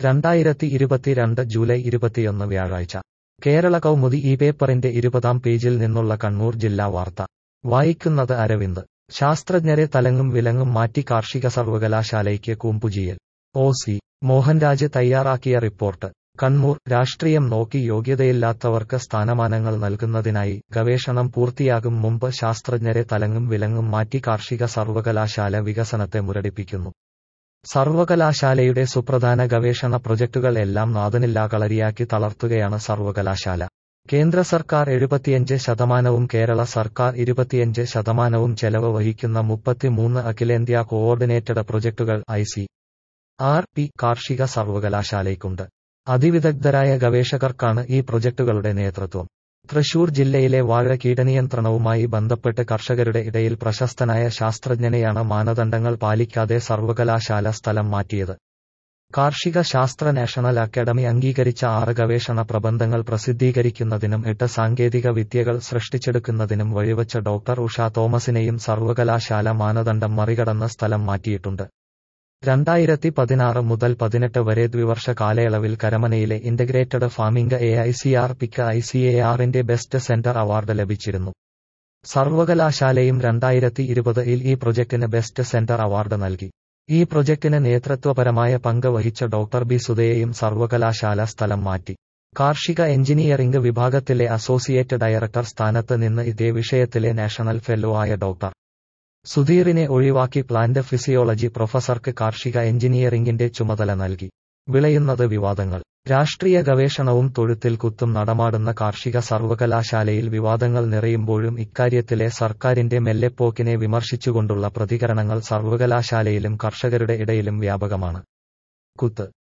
രണ്ടായിരത്തി ഇരുപത്തിരണ്ട് ജൂലൈ ഇരുപത്തിയൊന്ന് വ്യാഴാഴ്ച കേരള കൗമുദി ഈ പേപ്പറിന്റെ ഇരുപതാം പേജിൽ നിന്നുള്ള കണ്ണൂർ ജില്ലാ വാർത്ത വായിക്കുന്നത് അരവിന്ദ് ശാസ്ത്രജ്ഞരെ തലങ്ങും വിലങ്ങും മാറ്റി കാർഷിക സർവകലാശാലയ്ക്ക് കൂമ്പുചിയൽ ഒ സി മോഹൻരാജ് തയ്യാറാക്കിയ റിപ്പോർട്ട് കണ്ണൂർ രാഷ്ട്രീയം നോക്കി യോഗ്യതയില്ലാത്തവർക്ക് സ്ഥാനമാനങ്ങൾ നൽകുന്നതിനായി ഗവേഷണം പൂർത്തിയാകും മുമ്പ് ശാസ്ത്രജ്ഞരെ തലങ്ങും വിലങ്ങും മാറ്റി കാർഷിക സർവകലാശാല വികസനത്തെ മുരടിപ്പിക്കുന്നു സർവകലാശാലയുടെ സുപ്രധാന ഗവേഷണ പ്രൊജക്ടുകൾ എല്ലാം നാദനില്ലാ കളരിയാക്കി തളർത്തുകയാണ് സർവകലാശാല കേന്ദ്ര സർക്കാർ എഴുപത്തിയഞ്ച് ശതമാനവും കേരള സർക്കാർ ഇരുപത്തിയഞ്ച് ശതമാനവും ചെലവ് വഹിക്കുന്ന മുപ്പത്തിമൂന്ന് അഖിലേന്ത്യാ കോഓർഡിനേറ്റഡ് പ്രൊജക്ടുകൾ ഐ സി ആർ പി കാർഷിക സർവകലാശാലയ്ക്കുണ്ട് അതിവിദഗ്ധരായ ഗവേഷകർക്കാണ് ഈ പ്രൊജക്ടുകളുടെ നേതൃത്വം തൃശൂർ ജില്ലയിലെ വാഴ കീടനിയന്ത്രണവുമായി ബന്ധപ്പെട്ട് കർഷകരുടെ ഇടയിൽ പ്രശസ്തനായ ശാസ്ത്രജ്ഞനെയാണ് മാനദണ്ഡങ്ങൾ പാലിക്കാതെ സർവകലാശാല സ്ഥലം മാറ്റിയത് കാർഷിക ശാസ്ത്ര നാഷണൽ അക്കാദമി അംഗീകരിച്ച ആറ് ഗവേഷണ പ്രബന്ധങ്ങൾ പ്രസിദ്ധീകരിക്കുന്നതിനും എട്ട് സാങ്കേതിക വിദ്യകൾ സൃഷ്ടിച്ചെടുക്കുന്നതിനും വഴിവച്ച ഡോക്ടർ ഉഷ തോമസിനെയും സർവകലാശാല മാനദണ്ഡം മറികടന്ന് സ്ഥലം മാറ്റിയിട്ടുണ്ട് രണ്ടായിരത്തി പതിനാറ് മുതൽ പതിനെട്ട് വരെ ദ്വിവർഷ കാലയളവിൽ കരമനയിലെ integrated farming A I C R പിക്ക് ഐ സി എ ആറിന്റെ ബെസ്റ്റ് സെന്റർ അവാർഡ് ലഭിച്ചിരുന്നു സർവകലാശാലയും രണ്ടായിരത്തി ഇരുപതിൽ ഈ പ്രൊജക്ടിന് ബെസ്റ്റ് സെന്റർ അവാർഡ് നൽകി ഈ പ്രൊജക്ടിന് നേതൃത്വപരമായ പങ്ക് വഹിച്ച ഡോക്ടർ ബി സുധയെയും സർവകലാശാല സ്ഥലം മാറ്റി കാർഷിക എഞ്ചിനീയറിംഗ് വിഭാഗത്തിലെ അസോസിയേറ്റ് ഡയറക്ടർ സ്ഥാനത്ത് നിന്ന് ഇതേ വിഷയത്തിലെ നാഷണൽ ഫെല്ലോ ആയ ഡോക്ടർ സുധീറിനെ ഒഴിവാക്കി പ്ലാന്റ് ഫിസിയോളജി പ്രൊഫസർക്ക് കാർഷിക എഞ്ചിനീയറിംഗിന്റെ ചുമതല നൽകി വിളയുന്നത് വിവാദങ്ങൾ രാഷ്ട്രീയ ഗവേഷണവും തൊഴുത്തിൽ കുത്തും നടമാടുന്ന കാർഷിക സർവകലാശാലയിൽ വിവാദങ്ങൾ നിറയുമ്പോഴും ഇക്കാര്യത്തിലെ സർക്കാരിന്റെ മെല്ലെപ്പോക്കിനെ വിമർശിച്ചുകൊണ്ടുള്ള പ്രതികരണങ്ങൾ സർവകലാശാലയിലും കർഷകരുടെ ഇടയിലും വ്യാപകമാണ് കുത്ത്